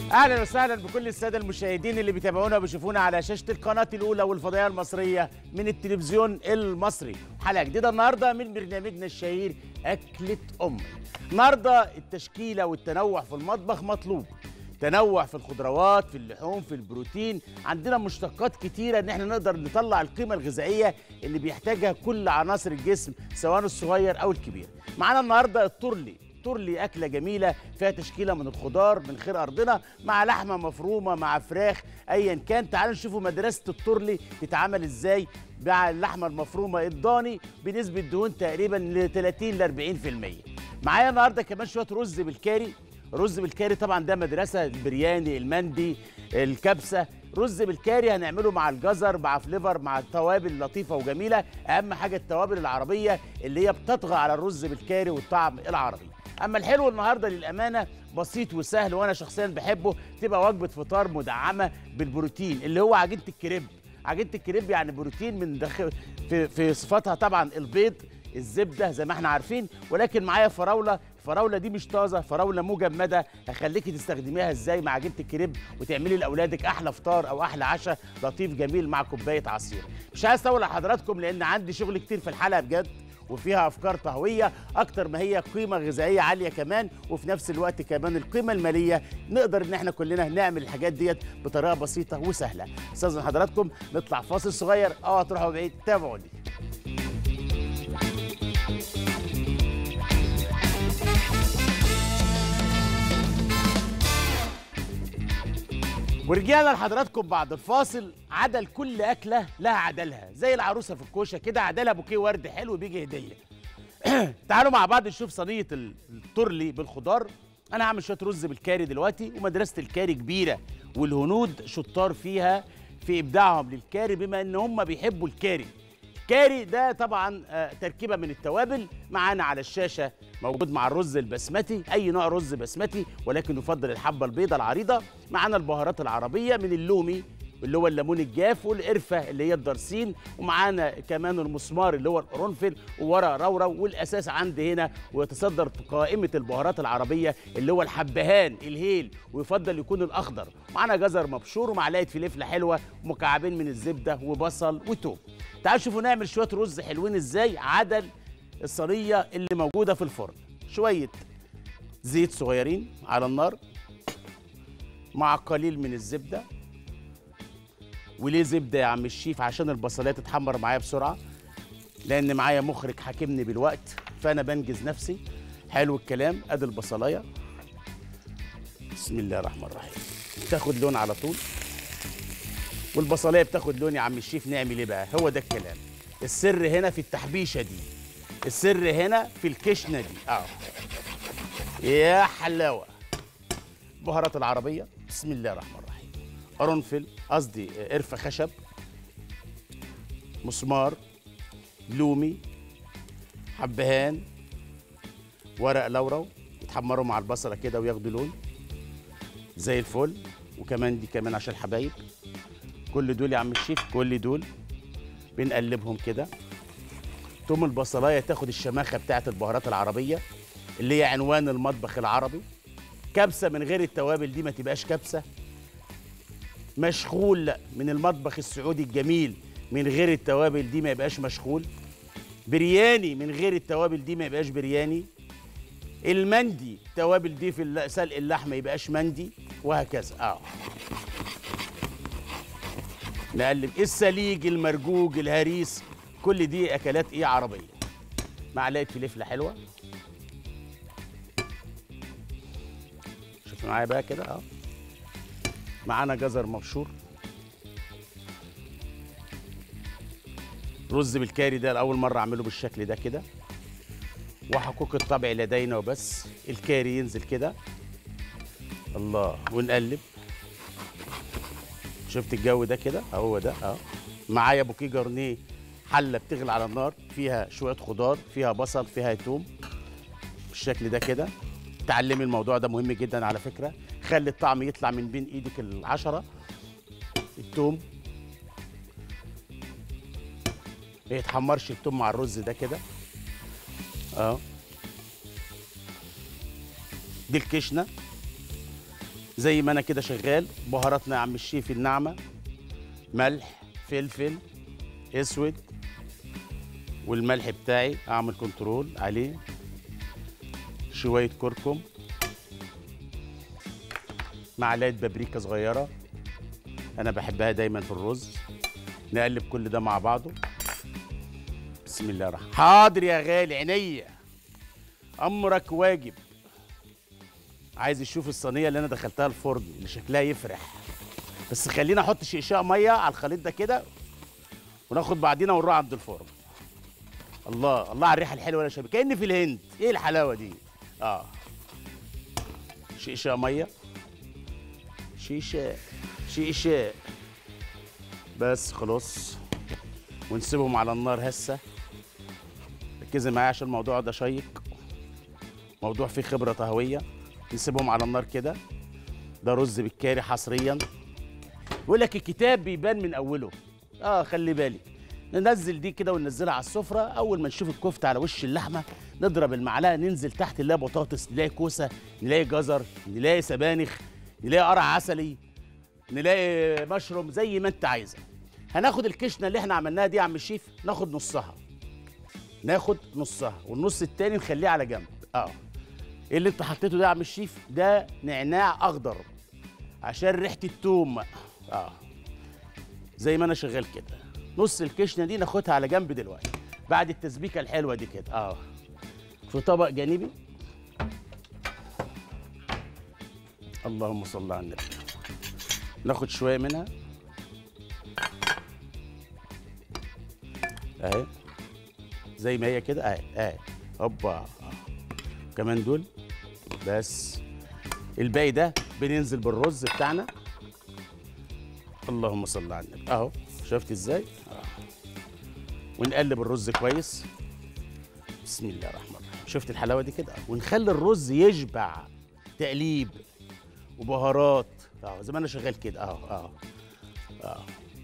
اهلا وسهلا بكل الساده المشاهدين اللي بيتابعونا وبيشوفونا على شاشه القناه الاولى والفضائيه المصريه من التلفزيون المصري حلقه جديده النهارده من برنامجنا الشهير اكله امي النهارده التشكيله والتنوع في المطبخ مطلوب تنوع في الخضروات في اللحوم في البروتين عندنا مشتقات كتيرة ان احنا نقدر نطلع القيمة الغذائية اللي بيحتاجها كل عناصر الجسم سواء الصغير او الكبير معانا النهاردة التورلي تورلي أكلة جميلة فيها تشكيلة من الخضار من خير أرضنا مع لحمة مفرومة مع فراخ أيا كان تعالوا نشوفوا مدرسة التورلي تتعمل إزاي مع اللحمة المفرومة الضاني بنسبة دهون تقريبا ل 30 ل 40% معايا النهارده كمان شوية رز بالكاري رز بالكاري طبعا ده مدرسة البرياني المندي الكبسة رز بالكاري هنعمله مع الجزر مع فليفر مع توابل لطيفة وجميلة أهم حاجة التوابل العربية اللي هي بتطغى على الرز بالكاري والطعم العربي اما الحلو النهارده للامانه بسيط وسهل وانا شخصيا بحبه تبقى وجبه فطار مدعمه بالبروتين اللي هو عجينه الكريب عجينه الكريب يعني بروتين من داخل في, في صفاتها طبعا البيض الزبده زي ما احنا عارفين ولكن معايا فراوله الفراوله دي مش طازه فراوله مجمده هخليكي تستخدميها ازاي مع عجينه الكريب وتعملي لاولادك احلى فطار او احلى عشاء لطيف جميل مع كوبايه عصير مش عايز اطول على حضراتكم لان عندي شغل كتير في الحلقه بجد وفيها افكار طهويه اكتر ما هي قيمه غذائيه عاليه كمان وفي نفس الوقت كمان القيمه الماليه نقدر ان احنا كلنا نعمل الحاجات ديت بطريقه بسيطه وسهله استاذن حضراتكم نطلع فاصل صغير اوعى تروحوا بعيد تابعوني ورجعنا لحضراتكم بعد الفاصل عدل كل اكله لها عدلها زي العروسه في الكوشه كده عدلها بوكيه ورد حلو بيجي هديه تعالوا مع بعض نشوف صينيه التورلي بالخضار انا هعمل شويه رز بالكاري دلوقتي ومدرسه الكاري كبيره والهنود شطار فيها في ابداعهم للكاري بما ان هم بيحبوا الكاري الكاري ده طبعا آه، تركيبه من التوابل معانا على الشاشه موجود مع الرز البسمتي اي نوع رز بسمتي ولكن يفضل الحبه البيضاء العريضه معانا البهارات العربيه من اللومي اللي هو الليمون الجاف والقرفه اللي هي الدرسين ومعانا كمان المسمار اللي هو القرنفل وورق رورو والاساس عندي هنا ويتصدر في قائمه البهارات العربيه اللي هو الحبهان الهيل ويفضل يكون الاخضر معانا جزر مبشور ومعلقه فلفله حلوه ومكعبين من الزبده وبصل وتوم تعالوا شوفوا نعمل شويه رز حلوين ازاي عدل الصينيه اللي موجوده في الفرن شويه زيت صغيرين على النار مع قليل من الزبده وليه زبده يا عم الشيف عشان البصليه تتحمر معايا بسرعه لان معايا مخرج حاكمني بالوقت فانا بنجز نفسي حلو الكلام ادي البصلايه بسم الله الرحمن الرحيم تاخد لون على طول والبصلايه بتاخد لون يا عم الشيف نعمل ايه بقى هو ده الكلام السر هنا في التحبيشه دي السر هنا في الكشنه دي اه يا حلاوه بهارات العربيه بسم الله الرحمن الرحيم قرنفل قصدي قرفه خشب مسمار لومي حبهان ورق لورو يتحمروا مع البصله كده وياخدوا لون زي الفل وكمان دي كمان عشان الحبايب كل دول يا عم الشيف كل دول بنقلبهم كده توم البصلايه تاخد الشماخه بتاعت البهارات العربيه اللي هي عنوان المطبخ العربي كبسه من غير التوابل دي ما تبقاش كبسه مشغول من المطبخ السعودي الجميل من غير التوابل دي ما يبقاش مشغول برياني من غير التوابل دي ما يبقاش برياني المندي التوابل دي في الل- سلق اللحمه ما يبقاش مندي وهكذا اه نقلب السليج المرجوج الهريس كل دي اكلات ايه عربيه معلقه فلفله حلوه شوف معايا بقى كده اه معانا جزر مبشور رز بالكاري ده لاول مره اعمله بالشكل ده كده وحقوق الطبع لدينا وبس الكاري ينزل كده الله ونقلب شفت الجو ده كده اهو ده اه معايا بوكيه جرنيه حله بتغلي على النار فيها شويه خضار فيها بصل فيها توم بالشكل ده كده تعلمي الموضوع ده مهم جدا على فكره خلي الطعم يطلع من بين ايدك العشره التوم ما يتحمرش التوم مع الرز ده كده اه دي الكشنه زي ما انا كده شغال بهاراتنا يا عم الشيف الناعمه ملح فلفل اسود والملح بتاعي اعمل كنترول عليه شويه كركم معلقه بابريكا صغيره انا بحبها دايما في الرز نقلب كل ده مع بعضه بسم الله الرحمن حاضر يا غالي عينيا امرك واجب عايز يشوف الصينيه اللي انا دخلتها الفرن اللي شكلها يفرح بس خلينا احط شقشاق ميه على الخليط ده كده وناخد بعدينا ونروح عند الفرن الله الله على الريحه الحلوه يا شباب كاني في الهند ايه الحلاوه دي اه شقشاق ميه شيشاء شيشاء بس خلاص ونسيبهم على النار هسه ركزي معايا عشان الموضوع ده شيق موضوع فيه خبره طهويه نسيبهم على النار كده ده رز بالكاري حصريا يقول لك الكتاب بيبان من اوله اه خلي بالك ننزل دي كده وننزلها على السفره اول ما نشوف الكفته على وش اللحمه نضرب المعلقه ننزل تحت نلاقي بطاطس نلاقي كوسه نلاقي جزر نلاقي سبانخ نلاقي قرع عسلي نلاقي مشروم زي ما انت عايزه هناخد الكشنه اللي احنا عملناها دي يا عم الشيف ناخد نصها ناخد نصها والنص التاني نخليه على جنب اه ايه اللي انت حطيته ده يا عم الشيف ده نعناع اخضر عشان ريحه التوم اه زي ما انا شغال كده نص الكشنه دي ناخدها على جنب دلوقتي بعد التسبيكه الحلوه دي كده اه في طبق جانبي اللهم صل على النبي ناخد شويه منها اهي زي ما هي كده اهي اهي هوبا آه. كمان دول بس الباقي ده بننزل بالرز بتاعنا اللهم صل على النبي اهو شفت ازاي آه. ونقلب الرز كويس بسم الله الرحمن الرحيم شفت الحلاوه دي كده آه. ونخلي الرز يشبع تقليب وبهارات اه زي ما انا شغال كده اه اه اه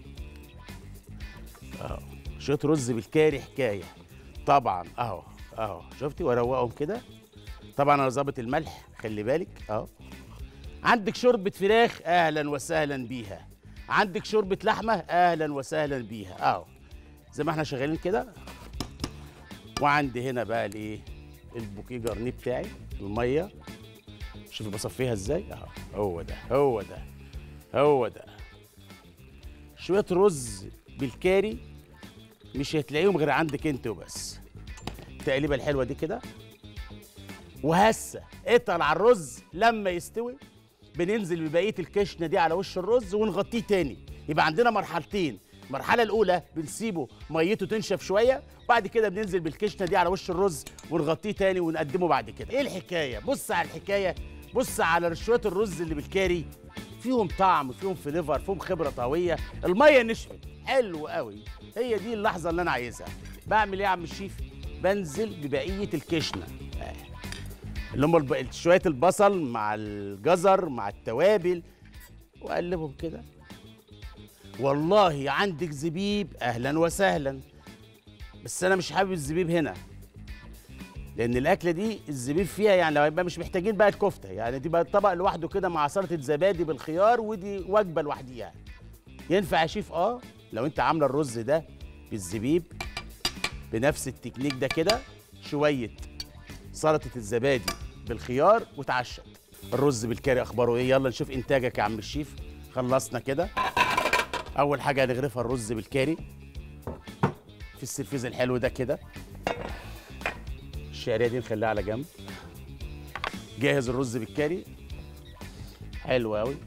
اه شويه رز بالكاري حكايه طبعا اهو اهو شفتي واروقهم كده طبعا انا ظابط الملح خلي بالك اهو عندك شوربه فراخ اهلا وسهلا بيها عندك شوربه لحمه اهلا وسهلا بيها اهو زي ما احنا شغالين كده وعندي هنا بقى الايه البوكيه جرنيه بتاعي الميه شوفي بصفيها ازاي اهو هو ده هو ده هو ده شويه رز بالكاري مش هتلاقيهم غير عندك انت وبس التقليبه الحلوه دي كده وهسه اتقل على الرز لما يستوي بننزل ببقيه الكشنه دي على وش الرز ونغطيه تاني يبقى عندنا مرحلتين المرحله الاولى بنسيبه ميته تنشف شويه وبعد كده بننزل بالكشنه دي على وش الرز ونغطيه تاني ونقدمه بعد كده ايه الحكايه بص على الحكايه بص على شويه الرز اللي بالكاري فيهم طعم فيهم فليفر فيهم خبره طهويه الميه نشفت حلو قوي هي دي اللحظه اللي انا عايزها بعمل ايه يا عم الشيف بنزل ببقيه الكشنه آه. اللي هم الب- شويه البصل مع الجزر مع التوابل واقلبهم كده والله عندك زبيب اهلا وسهلا بس انا مش حابب الزبيب هنا لان الاكله دي الزبيب فيها يعني لو يبقى مش محتاجين بقى الكفته يعني دي بقى طبق لوحده كده مع سلطه زبادي بالخيار ودي وجبه لوحديها ينفع يا شيف اه لو انت عامله الرز ده بالزبيب بنفس التكنيك ده كده شويه سلطه الزبادي بالخيار وتعشت الرز بالكاري اخباره ايه يلا نشوف انتاجك يا عم الشيف خلصنا كده اول حاجه هنغرفها الرز بالكاري في السرفيز الحلو ده كده الشعريه دي نخليها على جنب جاهز الرز بالكاري حلو قوي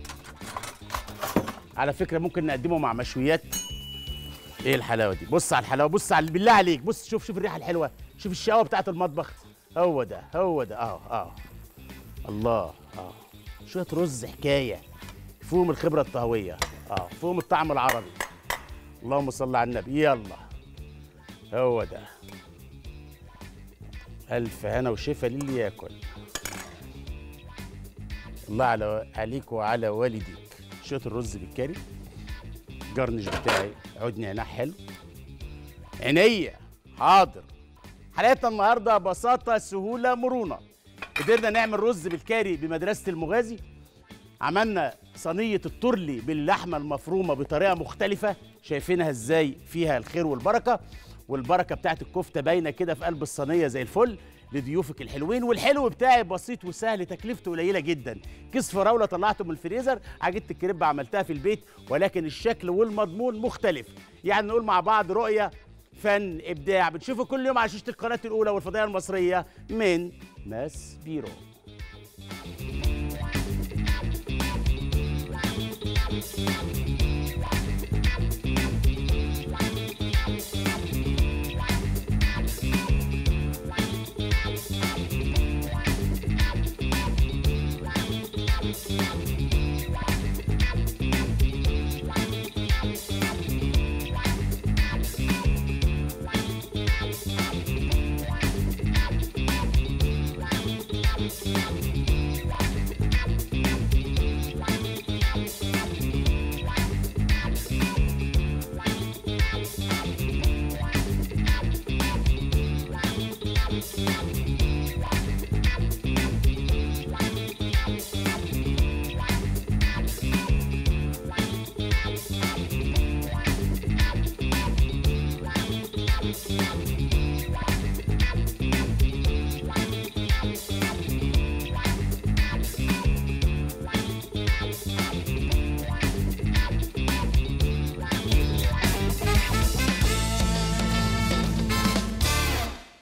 على فكره ممكن نقدمه مع مشويات ايه الحلاوه دي بص على الحلاوه بص على بالله عليك بص شوف شوف الريحه الحلوه شوف الشقاوه بتاعت المطبخ هو ده هو ده اه اه الله اه شويه رز حكايه فيهم الخبره الطهويه اه فيهم الطعم العربي اللهم صل على النبي يلا هو ده الف هنا وشفا للي ياكل الله على عليك وعلى والديك شويه الرز بالكاري الجرنش بتاعي عود نعناع حلو عينيا حاضر حلقتنا النهارده بساطه سهوله مرونه قدرنا نعمل رز بالكاري بمدرسه المغازي عملنا صينيه الترلي باللحمه المفرومه بطريقه مختلفه شايفينها ازاي فيها الخير والبركه والبركه بتاعت الكفته باينه كده في قلب الصينيه زي الفل لضيوفك الحلوين والحلو بتاعي بسيط وسهل تكلفته قليله جدا كيس فراوله طلعته من الفريزر عجينه الكريب عملتها في البيت ولكن الشكل والمضمون مختلف يعني نقول مع بعض رؤيه فن ابداع بتشوفوا كل يوم على شاشه القناه الاولى والفضائيه المصريه من ماس بيرو